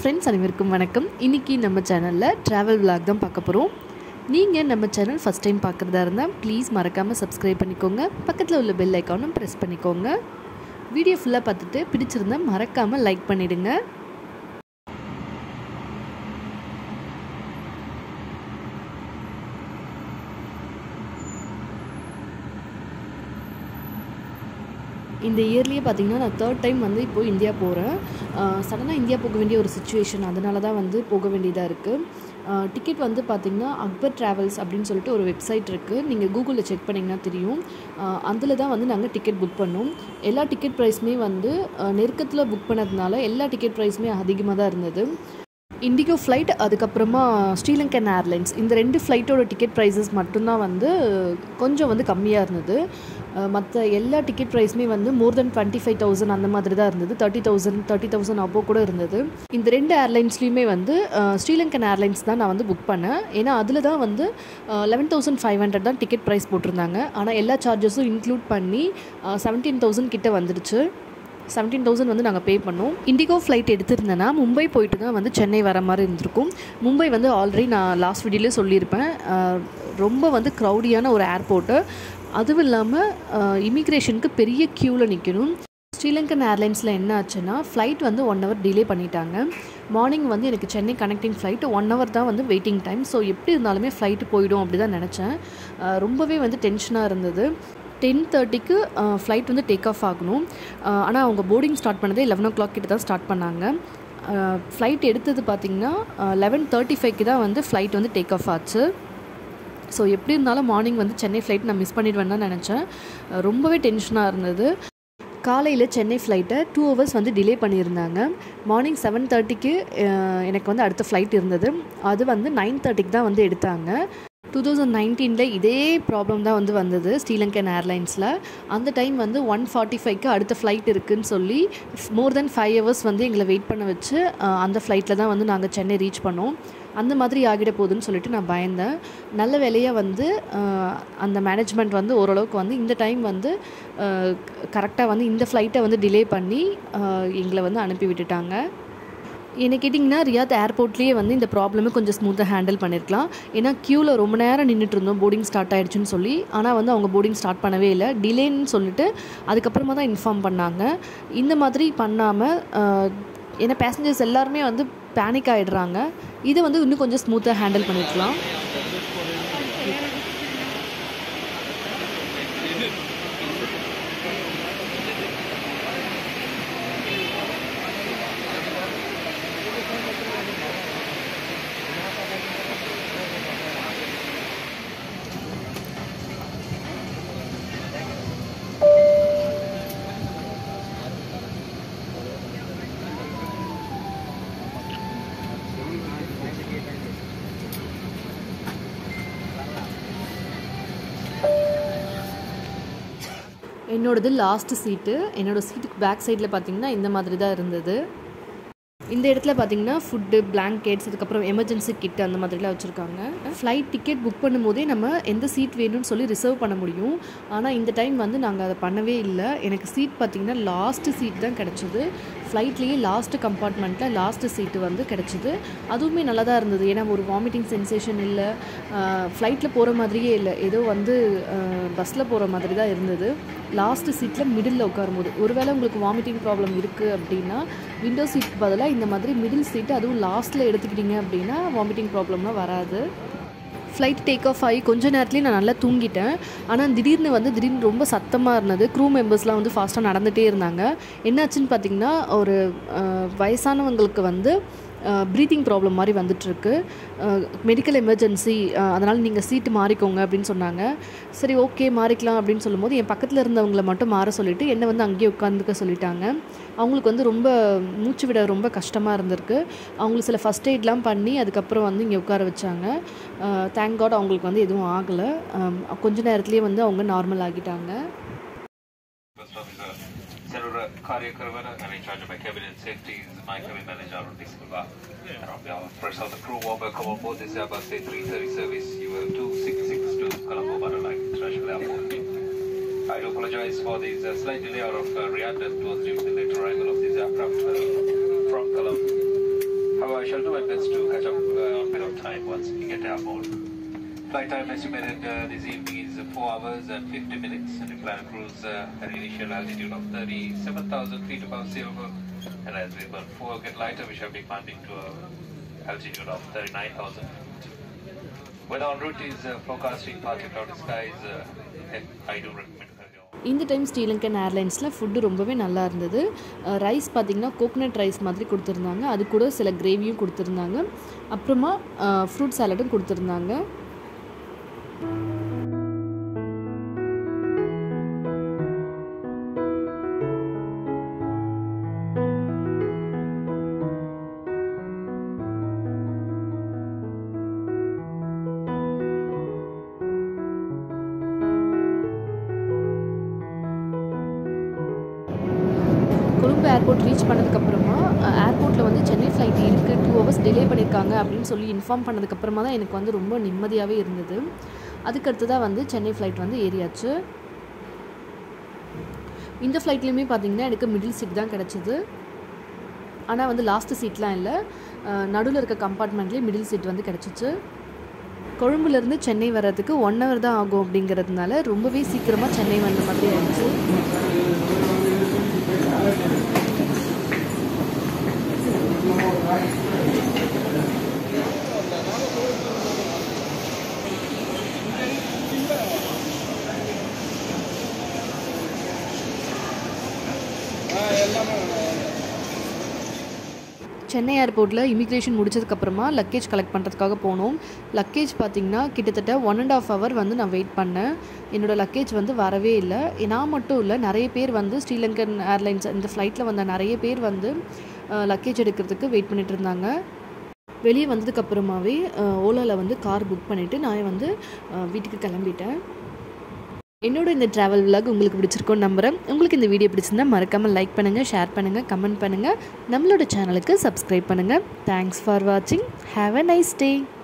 Friends அனைவருக்கும் வணக்கம் இன்றைக்கி நம்ம சேனலில் ட்ராவல் vlog தான் பார்க்க போகிறோம் நீங்கள் நம்ம சேனல் ஃபஸ்ட் டைம் பார்க்குறதா இருந்தால் ப்ளீஸ் மறக்காமல் சப்ஸ்கிரைப் பண்ணிக்கோங்க பக்கத்தில் உள்ள பெல் ஐக்கானும் ப்ரெஸ் பண்ணிக்கோங்க வீடியோ ஃபுல்லாக பார்த்துட்டு பிடிச்சிருந்தா மறக்காமல் லைக் பண்ணிவிடுங்க இந்த இயர்லேயே பார்த்தீங்கன்னா நான் தேர்ட் டைம் வந்து இப்போது இந்தியா போகிறேன் சடனாக இந்தியா போக வேண்டிய ஒரு சுச்சுவேஷன் அதனால தான் வந்து போக வேண்டியதாக இருக்குது டிக்கெட் வந்து பார்த்திங்கன்னா அக்பர் ட்ராவல்ஸ் அப்படின்னு சொல்லிட்டு ஒரு வெப்சைட் இருக்குது நீங்கள் கூகுளில் செக் பண்ணிங்கன்னா தெரியும் அதில் தான் வந்து நாங்கள் டிக்கெட் புக் பண்ணோம் எல்லா டிக்கெட் ப்ரைஸுமே வந்து நெருக்கத்தில் புக் பண்ணதுனால எல்லா டிக்கெட் ப்ரைஸுமே அதிகமாக தான் இருந்தது இண்டிகோ ஃப்ளைட் அதுக்கப்புறமா ஸ்ரீலங்கன் ஏர்லைன்ஸ் இந்த ரெண்டு ஃப்ளைட்டோட டிக்கெட் ப்ரைஸஸ் மட்டும்தான் வந்து கொஞ்சம் வந்து கம்மியாக இருந்தது மற்ற எல்லா டிக்கெட் ப்ரைஸுமே வந்து more than twenty five thousand அந்த மாதிரி தான் இருந்தது தேர்ட்டி தௌசண்ட் தேர்ட்டி தௌசண்ட் அப்போ கூட இருந்தது இந்த ரெண்டு ஏர்லைன்ஸ்லேயுமே வந்து ஸ்ரீலங்கன் ஏர்லைன்ஸ் தான் நான் வந்து புக் பண்ணேன் ஏன்னா அதில் தான் வந்து லெவன் தௌசண்ட் ஃபைவ் ஹண்ட்ரட் தான் டிக்கெட் ப்ரைஸ் போட்டிருந்தாங்க ஆனால் எல்லா சார்ஜஸும் இன்க்ளூட் பண்ணி செவன்டீன் தௌசண்ட் கிட்ட வந்துடுச்சு செவன்டீன் தௌசண்ட் வந்து நாங்கள் பே பண்ணோம் இண்டிகோ ஃப்ளைட் எடுத்திருந்தேன்னா மும்பை போயிட்டு தான் வந்து சென்னை வர மாதிரி இருந்திருக்கும் மும்பை வந்து ஆல்ரெடி நான் லாஸ்ட் வீடியோலேயே சொல்லியிருப்பேன் ரொம்ப வந்து க்ரௌடியான ஒரு ஏர்போர்ட்டு அதுவும் இல்லாமல் இமிக்ரேஷனுக்கு பெரிய க்யூவில் நிற்கணும் ஸ்ரீலங்கன் ஏர்லைன்ஸில் என்ன ஆச்சுன்னா ஃப்ளைட் வந்து ஒன் ஹவர் டிலே பண்ணிட்டாங்க மார்னிங் வந்து எனக்கு Chennai connecting flight one hour தான் வந்து வெயிட்டிங் டைம் ஸோ எப்படி இருந்தாலுமே ஃப்ளைட்டு போயிடும் அப்படி தான் நினச்சேன் ரொம்பவே வந்து டென்ஷனாக இருந்தது டென் தேர்ட்டிக்கு ஃப்ளைட் வந்து டேக் ஆஃப் ஆகணும் ஆனால் அவங்க போர்டிங் ஸ்டார்ட் பண்ணதே லெவன் ஓ கிளாக் கிட்ட தான் ஸ்டார்ட் பண்ணாங்க ஃப்ளைட் எடுத்தது பார்த்திங்கன்னா லெவன் தேர்ட்டி ஃபைவ்க்கு தான் வந்து ஃப்ளைட் வந்து டேக் ஆஃப் ஆச்சு ஸோ எப்படி இருந்தாலும் மார்னிங் வந்து சென்னை ஃப்ளைட் நான் மிஸ் பண்ணிடுவேன் தான் நினச்சேன் ரொம்பவே டென்ஷனாக இருந்தது காலையில் சென்னை ஃப்ளைட்டை டூ ஹவர்ஸ் வந்து டிலே பண்ணியிருந்தாங்க மார்னிங் செவன் தேர்ட்டிக்கு எனக்கு வந்து அடுத்த ஃப்ளைட் இருந்தது அது வந்து நைன் தேர்ட்டிக்கு தான் வந்து எடுத்தாங்க டூ தௌசண்ட் நைன்டீனில் இதே ப்ராப்ளம் தான் வந்து வந்தது ஸ்ரீலங்கன் ஏர்லைன்ஸில் அந்த டைம் வந்து ஒன் ஃபார்ட்டி ஃபைவ்க்கு அடுத்த ஃப்ளைட் இருக்குதுன்னு சொல்லி மோர் தென் ஃபைவ் ஹவர்ஸ் வந்து எங்களை வெயிட் பண்ண வச்சு அந்த ஃப்ளைட்டில் தான் வந்து நாங்கள் சென்னை ரீச் பண்ணோம் அந்த மாதிரி ஆகிட போகுதுன்னு சொல்லிட்டு நான் பயந்தேன் நல்ல வேலையாக வந்து அந்த மேனேஜ்மெண்ட் வந்து ஓரளவுக்கு வந்து இந்த டைம் வந்து கரெக்டாக வந்து இந்த ஃப்ளைட்டை வந்து டிலே பண்ணி எங்களை வந்து அனுப்பி விட்டுட்டாங்க என்ன கேட்டிங்கன்னா ரியாத் ஏர்போர்ட்லேயே வந்து இந்த ப்ராப்ளமே கொஞ்சம் ஸ்மூத்தாக ஹேண்டில் பண்ணியிருக்கலாம் ஏன்னா க்யூவில் ரொம்ப நேரம் நின்றுட்டு இருந்தோம் போர்டிங் ஸ்டார்ட் ஆகிடுச்சுன்னு சொல்லி ஆனால் வந்து அவங்க போர்டிங் ஸ்டார்ட் பண்ணவே இல்லை டிலேன்னு சொல்லிட்டு அதுக்கப்புறமா தான் இன்ஃபார்ம் பண்ணாங்க இந்த மாதிரி பண்ணாமல் ஏன்னா பேசஞ்சர்ஸ் எல்லாருமே வந்து பேனிக் ஆகிடுறாங்க இதை வந்து இன்னும் கொஞ்சம் ஸ்மூத்தாக ஹேண்டில் பண்ணியிருக்கலாம் என்னோடது லாஸ்ட்டு சீட்டு என்னோடய சீட்டுக்கு பேக் சைடில் பார்த்திங்கன்னா இந்த மாதிரி தான் இருந்தது இந்த இடத்துல பார்த்தீங்கன்னா ஃபுட்டு பிளாங்கெட்ஸ் அதுக்கப்புறம் எமர்ஜென்சி கிட் அந்த மாதிரிலாம் வச்சுருக்காங்க ஃப்ளைட் டிக்கெட் புக் பண்ணும்போதே நம்ம எந்த சீட் வேணும்னு சொல்லி ரிசர்வ் பண்ண முடியும் ஆனால் இந்த டைம் வந்து நாங்கள் அதை பண்ணவே இல்லை எனக்கு சீட் பார்த்திங்கன்னா லாஸ்ட்டு சீட் தான் கிடச்சிது ஃப்ளைட்லேயே லாஸ்ட்டு கம்பார்ட்மெண்ட்டில் லாஸ்ட்டு சீட்டு வந்து கிடச்சிது அதுவுமே நல்லா தான் இருந்தது ஏன்னா ஒரு வாமிட்டிங் சென்சேஷன் இல்லை ஃப்ளைட்டில் போகிற மாதிரியே இல்லை ஏதோ வந்து பஸ்ஸில் போகிற மாதிரி தான் இருந்தது லாஸ்ட்டு சீட்டில் மிடில் உட்காரும்போது ஒருவேளை உங்களுக்கு வாமிட்டிங் ப்ராப்ளம் இருக்குது அப்படின்னா விண்டோ சீட்டுக்கு பதிலாக இந்த மாதிரி மிடில் சீட்டு அதுவும் லாஸ்ட்டில் எடுத்துக்கிட்டிங்க அப்படின்னா வாமிட்டிங் ப்ராப்ளம்லாம் வராது ஃப்ளைட் டேக் ஆஃப் ஆகி கொஞ்ச நேரத்துலேயே நான் நல்லா தூங்கிட்டேன் ஆனால் திடீர்னு வந்து திடீர்னு ரொம்ப சத்தமாக இருந்தது க்ரூ மெம்பர்ஸ்லாம் வந்து ஃபாஸ்ட்டாக நடந்துகிட்டே இருந்தாங்க என்னாச்சுன்னு பார்த்திங்கன்னா ஒரு வயசானவங்களுக்கு வந்து ப்ரீத்திங் ப்ராப்ளம் மாதிரி வந்துட்டுருக்கு மெடிக்கல் எமர்ஜென்சி அதனால் நீங்கள் சீட்டு மாறிக்கோங்க அப்படின்னு சொன்னாங்க சரி ஓகே மாறிக்கலாம் அப்படின்னு சொல்லும்போது என் பக்கத்தில் இருந்தவங்கள மட்டும் மாற சொல்லிவிட்டு என்னை வந்து அங்கேயே உட்காந்துக்க சொல்லிட்டாங்க அவங்களுக்கு வந்து ரொம்ப மூச்சு விட ரொம்ப கஷ்டமாக இருந்திருக்கு அவங்களுக்கு சில ஃபஸ்ட் எய்ட்லாம் பண்ணி அதுக்கப்புறம் வந்து இங்கே உட்கார வச்சாங்க தேங்க் காட் அவங்களுக்கு வந்து எதுவும் ஆகலை கொஞ்ச நேரத்துலேயே வந்து அவங்க நார்மல் ஆகிட்டாங்க Cellular Karya Karavana and in charge of my cabin and safety is my cabin manager Arun Diskulba. And on behalf of first of the crew, warm welcome on board this Airbus A330 service. You have 2662 Colombo Butterfly International Airport. I do apologize for this uh, slight delay out of uh, Riyadh that was due to the late arrival of this aircraft uh, from Colombo. However, I shall do my best to catch up uh, on a bit of time once we get airborne. Flight time estimated uh, this evening is 4 hours and 50 minutes, and we plan to cruise uh, at an initial altitude of 37,000 feet above sea level. And as we burn fuel get lighter, we shall be climbing to an altitude of 39,000 feet. Weather en route is uh, forecasting partly cloudy skies. Uh, and I do recommend having your இந்த time Sri Lankan ஏர்லைன்ஸில் food ரொம்பவே நல்லா இருந்தது rice பார்த்திங்கன்னா coconut rice மாதிரி கொடுத்துருந்தாங்க அது கூட சில கிரேவியும் கொடுத்துருந்தாங்க அப்புறமா ஃப்ரூட் சாலடும் கொடுத்துருந்தாங்க கொழும்பு ஏர்போர்ட் ரீச் பண்ணதுக்கப்புறமா ஏர்போர்ட்டில் வந்து சென்னை ஃப்ளைட் இருக்குது டூ ஹவர்ஸ் டிலே பண்ணியிருக்காங்க அப்படின்னு சொல்லி இன்ஃபார்ம் பண்ணதுக்கப்புறமா தான் எனக்கு வந்து ரொம்ப நிம்மதியாகவே இருந்தது அதுக்கடுத்து தான் வந்து சென்னை ஃப்ளைட் வந்து ஏறியாச்சு இந்த ஃப்ளைட்லேயுமே பார்த்தீங்கன்னா எனக்கு மிடில் சீட் தான் கிடச்சிது ஆனால் வந்து லாஸ்ட்டு சீட்லாம் இல்லை நடுவில் இருக்க கம்பார்ட்மெண்ட்லேயே மிடில் சீட் வந்து கிடச்சிச்சு கொழும்புலேருந்து சென்னை வர்றதுக்கு ஒன் ஹவர் தான் ஆகும் அப்படிங்கிறதுனால ரொம்பவே சீக்கிரமாக சென்னை வந்த மாதிரி ஆயிடுச்சு சென்னை ஏர்போர்ட்டில் இமிக்ரேஷன் முடிச்சதுக்கப்புறமா லக்கேஜ் கலெக்ட் பண்ணுறதுக்காக போனோம் லக்கேஜ் பார்த்திங்கன்னா கிட்டத்தட்ட ஒன் அண்ட் ஆஃப் ஹவர் வந்து நான் வெயிட் பண்ணேன் என்னோடய லக்கேஜ் வந்து வரவே இல்லை நான் மட்டும் இல்லை நிறைய பேர் வந்து ஸ்ரீலங்கன் ஏர்லைன்ஸ் இந்த ஃப்ளைட்டில் வந்த நிறைய பேர் வந்து லக்கேஜ் எடுக்கிறதுக்கு வெயிட் பண்ணிட்டு இருந்தாங்க வெளியே வந்ததுக்கப்புறமாவே ஓலாவில் வந்து கார் புக் பண்ணிவிட்டு நான் வந்து அஹ், வீட்டுக்கு கிளம்பிட்டேன் என்னோட இந்த ட்ராவல் vlog உங்களுக்கு பிடிச்சிருக்கோன்னு நம்புகிறேன் உங்களுக்கு இந்த வீடியோ பிடிச்சிருந்தா மறக்காமல் லைக் பண்ணுங்கள் ஷேர் பண்ணுங்கள் கமெண்ட் பண்ணுங்கள் நம்மளோட சேனலுக்கு சப்ஸ்கிரைப் பண்ணுங்கள் தேங்க்ஸ் ஃபார் வாட்சிங் ஹாவ் அ நைஸ் டே